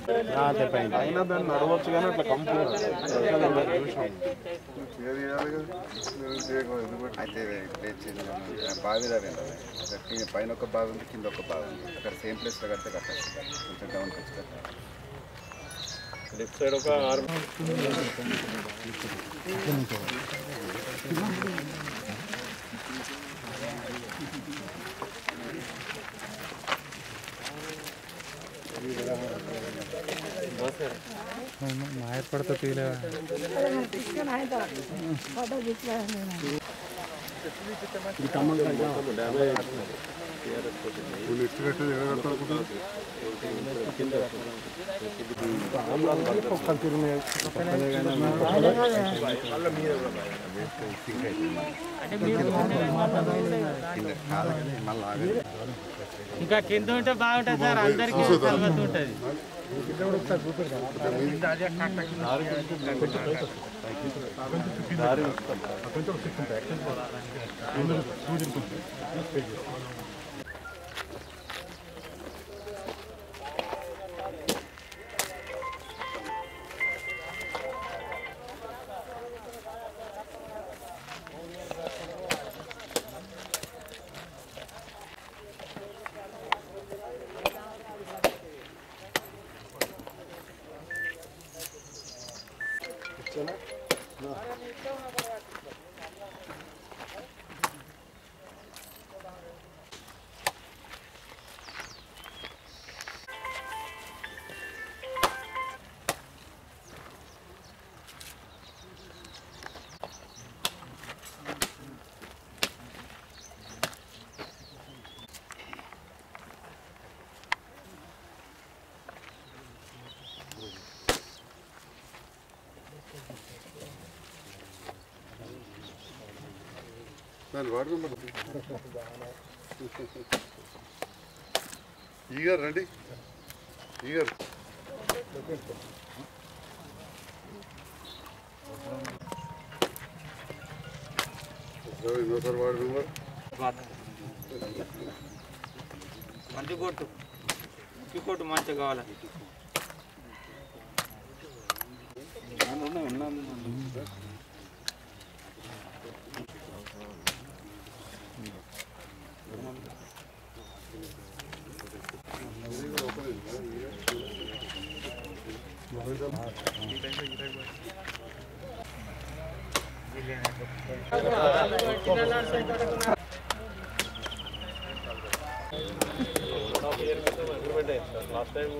అయినా దాన్ని నడవచ్చు కానీ అట్లా కంప్లీట్ అయితే ప్లేస్ చేంజ్ బావి దాని పైన ఒక బావి ఉంది కింద ఒక బావి ఉంది అక్కడ సేమ్ ప్లేస్లో కడితే కట్టచ్చు కొంచెం డౌన్కి వచ్చి కట్టాలి లెఫ్ట్ సైడ్ ఒక ఆరు ఏర్పడతా ఫీల్ ఇంకా కింద ఉంటే బాగుంటుంది సార్ అందరికీ సర్వత్ ఉంటుంది ఈగర్ రండి ఈగర్ ఇంకోసారి వాడు మెంబర్ మంచి కొట్టు మంచి కొట్టు మంచిగా కావాలి లాస్ట్ టైం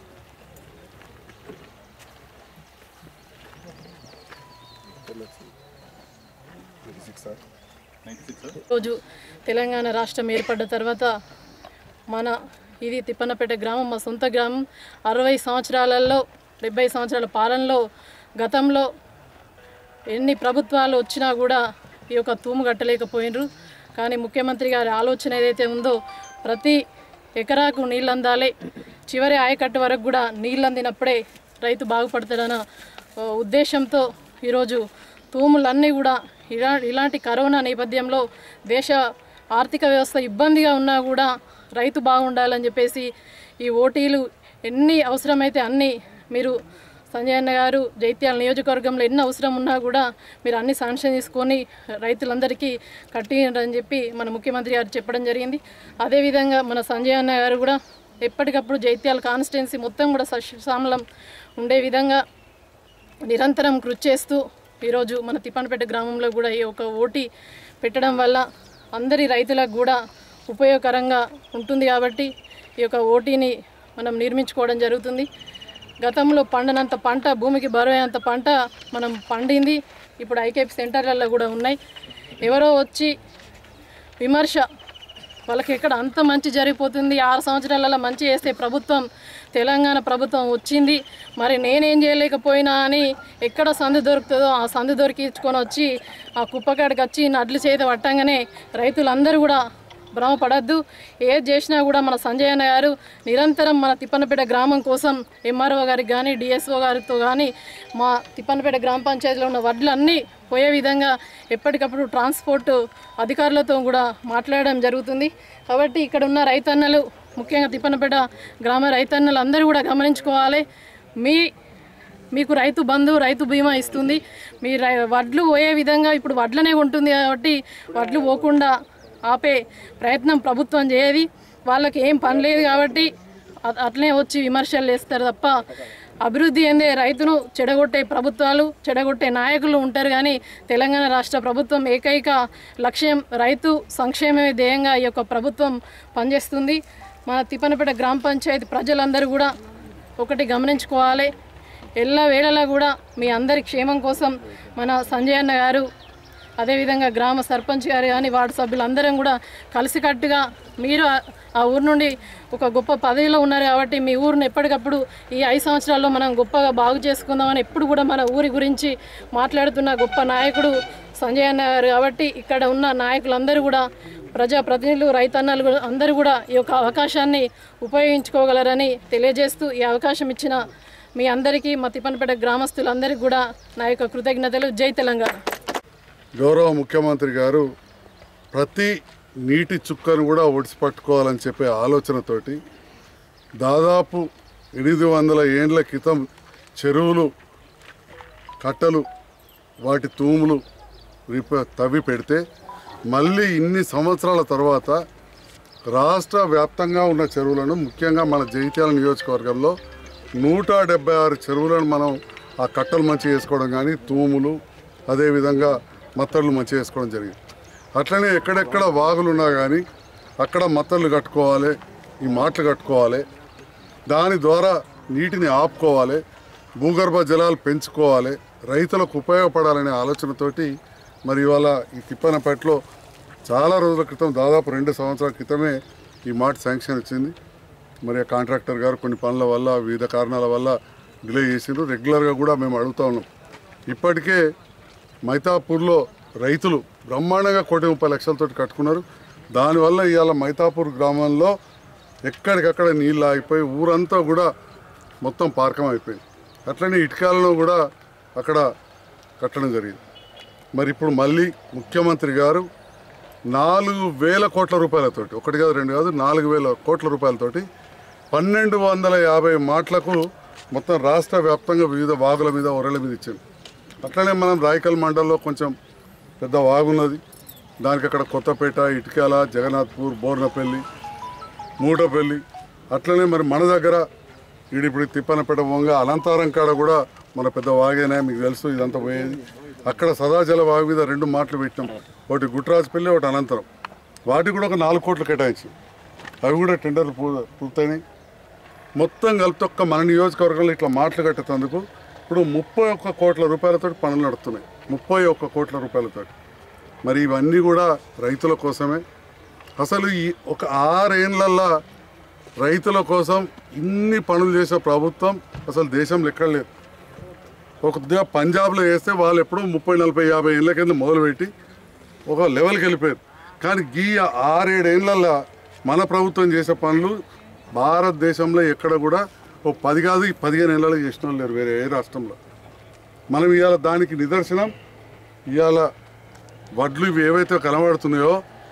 రోజు తెలంగాణ రాష్ట్రం ఏర్పడ్డ తర్వాత మన ఇది తిప్పన్నపేట గ్రామం మా సొంత గ్రామం అరవై సంవత్సరాలలో డెబ్బై సంవత్సరాల పాలనలో గతంలో ఎన్ని ప్రభుత్వాలు వచ్చినా కూడా ఈ యొక్క తూము కట్టలేకపోయినరు కానీ ముఖ్యమంత్రి గారి ఆలోచన ఏదైతే ఉందో ప్రతి ఎకరాకు నీళ్ళు అందాలి చివరి ఆయకట్టు వరకు కూడా నీళ్ళు అందినప్పుడే రైతు బాగుపడతాడన్న ఆ, ఉద్దేశంతో ఈరోజు తూములన్నీ కూడా ఇలా ఇలాంటి కరోనా నేపథ్యంలో దేశ ఆర్థిక వ్యవస్థ ఇబ్బందిగా ఉన్నా కూడా రైతు బాగుండాలని చెప్పేసి ఈ ఓటీలు ఎన్ని అవసరమైతే అన్ని మీరు సంజయ్ అన్న గారు జైత్యాల నియోజకవర్గంలో ఎన్ని అవసరం ఉన్నా కూడా మీరు అన్ని శాంక్షన్ తీసుకొని రైతులందరికీ కట్టిండ్రని చెప్పి మన ముఖ్యమంత్రి గారు చెప్పడం జరిగింది అదేవిధంగా మన సంజయ్ అన్న గారు కూడా ఎప్పటికప్పుడు జైత్యాల కాన్స్టిట్యున్సీ మొత్తం కూడా సస్యశ్యామలం ఉండే విధంగా నిరంతరం కృషి చేస్తూ ఈరోజు మన తిప్పనపేట గ్రామంలో కూడా ఈ ఒక ఓటీ పెట్టడం వల్ల అందరి రైతులకు కూడా ఉపయోగకరంగా ఉంటుంది కాబట్టి ఈ యొక్క ఓటీని మనం నిర్మించుకోవడం జరుగుతుంది గతంలో పండనంత పంట భూమికి బరువైనంత పంట మనం పండింది ఇప్పుడు ఐకేపీ సెంటర్లలో కూడా ఉన్నాయి ఎవరో వచ్చి విమర్శ వాళ్ళకి ఎక్కడ అంత మంచి జరిగిపోతుంది ఆరు సంవత్సరాలలో మంచి చేసే ప్రభుత్వం తెలంగాణ ప్రభుత్వం వచ్చింది మరి నేనేం చేయలేకపోయినా అని ఎక్కడ సందు దొరుకుతుందో ఆ సందు దొరికించుకొని వచ్చి ఆ కుప్పకాడికి వచ్చి నడ్లు చేతి పట్టంగానే రైతులందరూ కూడా భ్రమపడద్దు ఏది చేసినా కూడా మన సంజయ్ అన్న గారు నిరంతరం మన తిప్పనపేట గ్రామం కోసం ఎంఆర్ఓ గారికి కానీ డిఎస్ఓ గారితో కానీ మా తిప్పనపేట గ్రామ పంచాయతీలో ఉన్న వడ్లన్నీ పోయే విధంగా ఎప్పటికప్పుడు ట్రాన్స్పోర్ట్ అధికారులతో కూడా మాట్లాడడం జరుగుతుంది కాబట్టి ఇక్కడ ఉన్న రైతన్నలు ముఖ్యంగా తిప్పనపేట గ్రామ రైతన్నలు అందరూ కూడా గమనించుకోవాలి మీ మీకు రైతు బంధు రైతు బీమా ఇస్తుంది మీ రై- వడ్లు పోయే విధంగా ఇప్పుడు వడ్లనే ఉంటుంది కాబట్టి వడ్లు పోకుండా ఆపే ప్రయత్నం ప్రభుత్వం చేయది వాళ్ళకి ఏం పని లేదు కాబట్టి అ- అట్లనే వచ్చి విమర్శలు చేస్తారు తప్ప అభివృద్ధి ఏందే రైతును చెడగొట్టే ప్రభుత్వాలు చెడగొట్టే నాయకులు ఉంటారు కానీ తెలంగాణ రాష్ట్ర ప్రభుత్వం ఏకైక లక్ష్యం రైతు సంక్షేమమే ధ్యేయంగా ఈ యొక్క ప్రభుత్వం పనిచేస్తుంది మన తిప్పనపేట గ్రామ పంచాయతీ ప్రజలందరూ కూడా ఒకటి గమనించుకోవాలి ఎల్ల వేళలా కూడా మీ అందరి క్షేమం కోసం మన సంజయ్ అన్న గారు అదేవిధంగా గ్రామ సర్పంచ్ గారు కానీ వార్డు సభ్యులందరం కూడా కలిసికట్టుగా మీరు ఆ- ఆ ఊరు నుండి ఒక గొప్ప పదవిలో ఉన్నారు కాబట్టి మీ ఊరిని ఎప్పటికప్పుడు ఈ ఐదు సంవత్సరాల్లో మనం గొప్పగా బాగు చేసుకుందామని ఎప్పుడు కూడా మన ఊరి గురించి మాట్లాడుతున్న గొప్ప నాయకుడు సంజయ్ అన్న గారు కాబట్టి ఇక్కడ ఉన్న నాయకులందరూ కూడా ప్రజాప్రతినిధులు రైతన్నలు కూడా అందరూ కూడా ఈ యొక్క అవకాశాన్ని ఉపయోగించుకోగలరని తెలియజేస్తూ ఈ అవకాశం ఇచ్చిన మీ అందరికీ మా తిప్పనపేట గ్రామస్తులందరికీ కూడా నా యొక్క కృతజ్ఞతలు జై తెలంగాణ గౌరవ ముఖ్యమంత్రి గారు ప్రతి నీటి చుక్కను కూడా ఒడిసి పట్టుకోవాలని చెప్పే ఆలోచనతోటి దాదాపు ఎనిమిది వందల ఏండ్ల క్రితం చెరువులు కట్టలు వాటి తూములు రిప తవ్వి పెడితే మళ్ళీ ఇన్ని సంవత్సరాల తర్వాత రాష్ట్ర వ్యాప్తంగా ఉన్న చెరువులను ముఖ్యంగా మన జగిత్యాల నియోజకవర్గంలో నూట డెబ్బై ఆరు చెరువులను మనం ఆ కట్టలు మంచి చేసుకోవడం కానీ తూములు అదేవిధంగా మత్తళ్ళు మంచి చేసుకోవడం జరిగింది అట్లనే ఎక్కడెక్కడ వాగులు ఉన్నా కానీ అక్కడ మత్తళ్ళు కట్టుకోవాలి ఈ మాటలు కట్టుకోవాలి దాని ద్వారా నీటిని ఆపుకోవాలి భూగర్భ జలాలు పెంచుకోవాలి రైతులకు ఉపయోగపడాలనే ఆలోచనతోటి మరి ఇవాళ ఈ తిప్పనపేటలో చాలా రోజుల క్రితం దాదాపు రెండు సంవత్సరాల క్రితమే ఈ మాట శాంక్షన్ వచ్చింది మరి ఆ కాంట్రాక్టర్ గారు కొన్ని పనుల వల్ల వివిధ కారణాల వల్ల డిలే చేసిండ్రు రెగ్యులర్గా కూడా మేము అడుగుతా ఉన్నాం ఇప్పటికే మైతాపూర్లో రైతులు బ్రహ్మాండంగా కోటి ముప్పై లక్షలతో కట్టుకున్నారు దానివల్ల ఇవాళ మైతాపూర్ గ్రామంలో ఎక్కడికక్కడ నీళ్ళు ఆగిపోయి ఊరంతా కూడా మొత్తం పార్కం అయిపోయింది అట్లనే ఇటుకాలలో కూడా అక్కడ కట్టడం జరిగింది మరి ఇప్పుడు మళ్ళీ ముఖ్యమంత్రి గారు నాలుగు వేల కోట్ల రూపాయలతోటి ఒకటి కాదు రెండు కాదు నాలుగు వేల కోట్ల రూపాయలతోటి పన్నెండు వందల యాభై మాటలకు మొత్తం రాష్ట్ర వ్యాప్తంగా వివిధ వాగుల మీద ఒరల మీద ఇచ్చింది అట్లనే మనం రాయకల్ మండలంలో కొంచెం పెద్ద వాగున్నది దానికి అక్కడ కొత్తపేట ఇటుకాల జగన్నాథ్పూర్ బోర్నపల్లి మూటపల్లి అట్లనే మరి మన దగ్గర ఈడిప్పుడు తిప్పనపేట వంగ అనంతారం కాడ కూడా మన పెద్ద వాగేనా మీకు తెలుసు ఇదంతా పోయేది అక్కడ సదాజల వాగు మీద రెండు మాటలు పెట్టినాం ఒకటి గుట్రాజపల్లి ఒకటి అనంతరం వాటికి కూడా ఒక నాలుగు కోట్లు కేటాయించి అవి కూడా టెండర్లు పూ పూర్తయినాయి మొత్తం కలిపి ఒక్క మన నియోజకవర్గంలో ఇట్లా మాటలు కట్టేందుకు ఇప్పుడు ముప్పై ఒక్క కోట్ల రూపాయలతో పనులు నడుస్తున్నాయి ముప్పై ఒక్క కోట్ల రూపాయలతో మరి ఇవన్నీ కూడా రైతుల కోసమే అసలు ఈ ఒక ఆరేళ్ళల్లో రైతుల కోసం ఇన్ని పనులు చేసే ప్రభుత్వం అసలు దేశంలో ఎక్కడ లేదు ఒక కొద్దిగా పంజాబ్లో వేస్తే వాళ్ళు ఎప్పుడూ ముప్పై నలభై యాభై ఏళ్ళ కింద మొదలుపెట్టి ఒక లెవెల్కి వెళ్ళిపోయారు కానీ ఈ ఆరేడేళ్లలో మన ప్రభుత్వం చేసే పనులు భారతదేశంలో ఎక్కడ కూడా ఓ పది కాదు ఈ పదిహేను ఏళ్ళలో చేసిన వాళ్ళు లేరు వేరే ఏ రాష్ట్రంలో మనం ఇవాళ దానికి నిదర్శనం ఇవాళ వడ్లు ఇవి ఏవైతే కనబడుతున్నాయో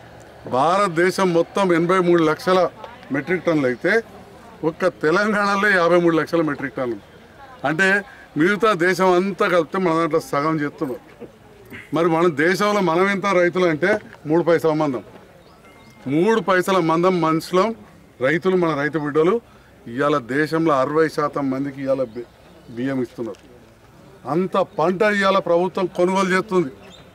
భారతదేశం మొత్తం ఎనభై మూడు లక్షల మెట్రిక్ టన్నులు అయితే ఒక్క తెలంగాణలో యాభై మూడు లక్షల మెట్రిక్ టన్నులు అంటే మిగతా దేశం అంతా కలిపితే మన దాంట్లో సగం చేస్తున్నారు మరి మన దేశంలో మనం ఎంత రైతులు అంటే మూడు పైసల మందం మూడు పైసల మందం మనుషులం రైతులు మన రైతు బిడ్డలు ఇవాళ దేశంలో అరవై శాతం మందికి ఇవాళ బి- బియ్యం ఇస్తున్నారు అంత పంట ఇవాళ ప్రభుత్వం కొనుగోలు చేస్తుంది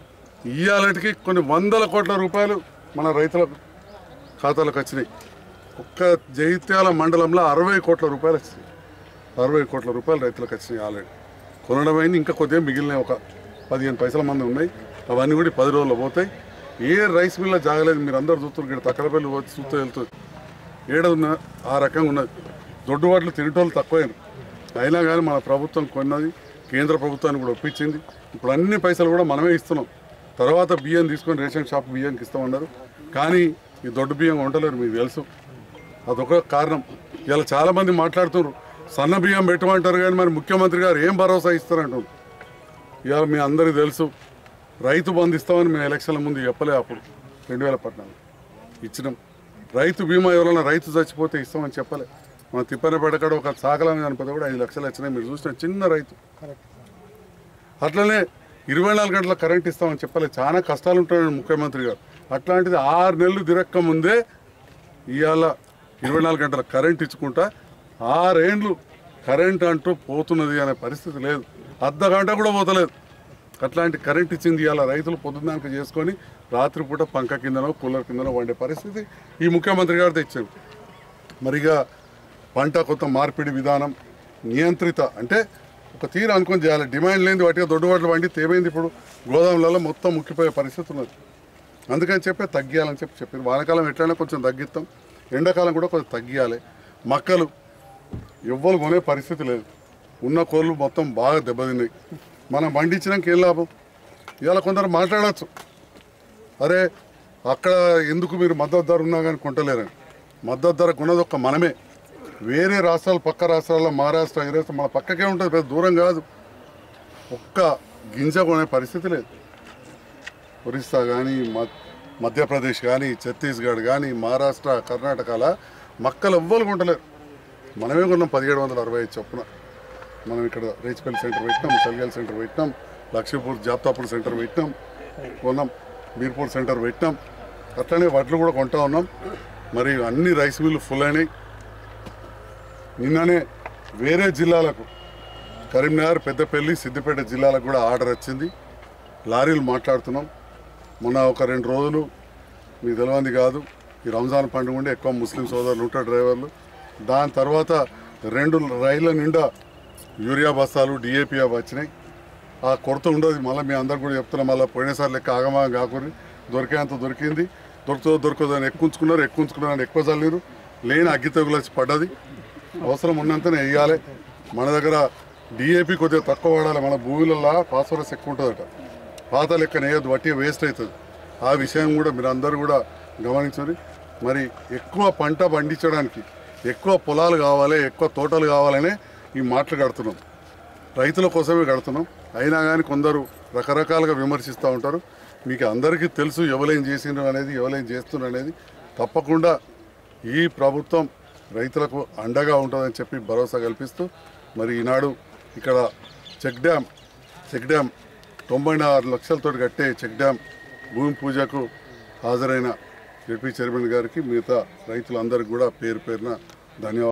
ఇవాళకి కొన్ని వందల కోట్ల రూపాయలు మన రైతుల ఖాతాలకు వచ్చినాయి ఒక్క జైత్యాల మండలంలో అరవై కోట్ల రూపాయలు వచ్చినాయి అరవై కోట్ల రూపాయలు రైతులకు వచ్చినాయి ఆల్రెడీ కొనడం అయింది ఇంకా కొద్దిగా మిగిలినాయి ఒక పదిహేను పైసల మంది ఉన్నాయి అవన్నీ కూడా ఈ పది రోజుల్లో పోతాయి ఏ రైస్ మిల్ల జాగలేదు మీరు అందరు చూస్తున్నారు ఇక్కడ తక్కడపల్లి వచ్చి చూస్తూ వెళ్తుంది ఏడ ఉన్న ఆ రకంగా ఉన్నది దొడ్డు వాటిలో తినేటోళ్ళు తక్కువైన అయినా కానీ మన ప్రభుత్వం కొన్నది కేంద్ర ప్రభుత్వాన్ని కూడా ఒప్పించింది ఇప్పుడు అన్ని పైసలు కూడా మనమే ఇస్తున్నాం తర్వాత బియ్యం తీసుకొని రేషన్ షాప్ బియ్యంకి ఇస్తామన్నారు కానీ ఈ దొడ్డు బియ్యం ఉండలేరు మీకు తెలుసు అదొక కారణం ఇలా చాలామంది మాట్లాడుతున్నారు సన్న బియ్యం పెట్టమంటారు కానీ మరి ముఖ్యమంత్రి గారు ఏం భరోసా ఇస్తారంటారు ఇవాళ మీ అందరికీ తెలుసు రైతు బంధు ఇస్తామని మేము ఎలక్షన్ల ముందు చెప్పలే అప్పుడు రెండు వేల పద్నాలుగు ఇచ్చినాం రైతు బీమా ఎవరైనా రైతు చచ్చిపోతే ఇస్తామని చెప్పలే మన తిప్పనపేట కాడ ఒక సాకలని చనిపోతే కూడా ఐదు లక్షలు వచ్చినాయి మీరు చూసిన చిన్న రైతు అట్లనే ఇరవై నాలుగు గంటల కరెంట్ ఇస్తామని చెప్పలే చాలా కష్టాలు ఉంటాయి ముఖ్యమంత్రి గారు అట్లాంటిది ఆరు నెలలు తిరక్క ముందే ఇవాళ ఇరవై నాలుగు గంటల కరెంట్ ఇచ్చుకుంటా ఆరేండ్లు కరెంట్ అంటూ పోతున్నది అనే పరిస్థితి లేదు అర్ధ గంట కూడా పోతలేదు అట్లాంటి కరెంట్ ఇచ్చింది ఇవాళ రైతులు పొద్దున్నాక చేసుకొని రాత్రిపూట పంక కిందనో కూలర్ కిందనో వండే పరిస్థితి ఈ ముఖ్యమంత్రి గారు తెచ్చారు మరిగా పంట కొత్త మార్పిడి విధానం నియంత్రిత అంటే ఒక తీరు అనుకొని చేయాలి డిమాండ్ లేని వాటిగా దొడ్డుబాట్లు వండితే ఏమైంది ఇప్పుడు గోదాములలో మొత్తం ముక్కిపోయే పరిస్థితి ఉన్నది అందుకని చెప్పి తగ్గియాలని చెప్పి చెప్పారు వానాకాలం ఎట్లయినా కొంచెం తగ్గిస్తాం ఎండాకాలం కూడా కొంచెం తగ్గియాలి మక్కలు ఎవ్వరు కొనే పరిస్థితి లేదు ఉన్న కోళ్ళు మొత్తం బాగా దెబ్బతిన్నాయి మనం పండించినాక ఏం లాభం ఇవాళ కొందరు మాట్లాడచ్చు అరే అక్కడ ఎందుకు మీరు మద్దతు ధర ఉన్నా కానీ కొంటలేరని మద్దతు ధర కొన్నది ఒక్క మనమే వేరే రాష్ట్రాలు పక్క రాష్ట్రాల్లో మహారాష్ట్ర ఈ రాష్ట్రం మన పక్కకే ఉంటుంది పెద్ద దూరం కాదు ఒక్క గింజ కొనే పరిస్థితి లేదు ఒరిస్సా కానీ మధ్యప్రదేశ్ కానీ ఛత్తీస్గఢ్ కానీ మహారాష్ట్ర కర్ణాటకల మక్కలు ఎవ్వరు కొంటలేరు మనమే కొన్నాం పదిహేడు వందల అరవై ఐదు చొప్పున మనం ఇక్కడ రేచిపల్లి సెంటర్ పెట్టినాం చలిగల్ సెంటర్ పెట్టినాం లక్ష్మీపూర్ జాప్తాపూర్ సెంటర్ పెట్టినాం కొన్నాం బీర్పూర్ సెంటర్ పెట్టినాం అట్లనే వడ్లు కూడా కొంటా ఉన్నాం మరి అన్ని రైస్ మిల్లు ఫుల్ అయినాయి నిన్ననే వేరే జిల్లాలకు కరీంనగర్ పెద్దపల్లి సిద్దిపేట జిల్లాలకు కూడా ఆర్డర్ వచ్చింది లారీలు మాట్లాడుతున్నాం మొన్న ఒక రెండు రోజులు మీకు తెలియంది కాదు ఈ రంజాన్ పండుగ ఉండి ఎక్కువ ముస్లిం సోదరులు ఉంటారు డ్రైవర్లు దాని తర్వాత రెండు రైళ్ళ నిండా యూరియా బస్తాలు డిఏపి అవి వచ్చినాయి ఆ కొరత ఉండదు మళ్ళీ మీ అందరు కూడా చెప్తున్నాం మళ్ళీ పోయినసారి లెక్క ఆగమాగం కాకుండా దొరికేంత దొరికింది దొరుకుతుందో దొరకదో అని ఎక్కుంచుకున్నారు ఎక్కుంచుకున్నారు అని ఎక్కువ చల్లిరు లేని అగ్గి తెగులు వచ్చి పడ్డది అవసరం ఉన్నంతనే వేయాలి మన దగ్గర డిఏపి కొద్దిగా తక్కువ వాడాలి మన భూములలో ఫాస్ఫరస్ ఎక్కువ ఉంటుందట పాత లెక్కన వేయద్దు వట్టి వేస్ట్ అవుతుంది ఆ విషయం కూడా మీరు అందరూ కూడా గమనించండి మరి ఎక్కువ పంట పండించడానికి ఎక్కువ పొలాలు కావాలి ఎక్కువ తోటలు కావాలనే ఈ మాటలు కడుతున్నాం రైతుల కోసమే కడుతున్నాం అయినా కానీ కొందరు రకరకాలుగా విమర్శిస్తూ ఉంటారు మీకు అందరికీ తెలుసు ఎవరేం చేసిండ్రు అనేది ఎవరేం చేస్తున్నారు అనేది తప్పకుండా ఈ ప్రభుత్వం రైతులకు అండగా ఉంటుందని చెప్పి భరోసా కల్పిస్తూ మరి ఈనాడు ఇక్కడ చెక్ డ్యామ్ చెక్ డ్యామ్ తొంభై ఆరు లక్షలతో కట్టే చెక్ డ్యామ్ భూమి పూజకు హాజరైన జడ్పీ చైర్మన్ గారికి మిగతా రైతులందరికీ కూడా పేరు పేరున ధన్యవాదాలు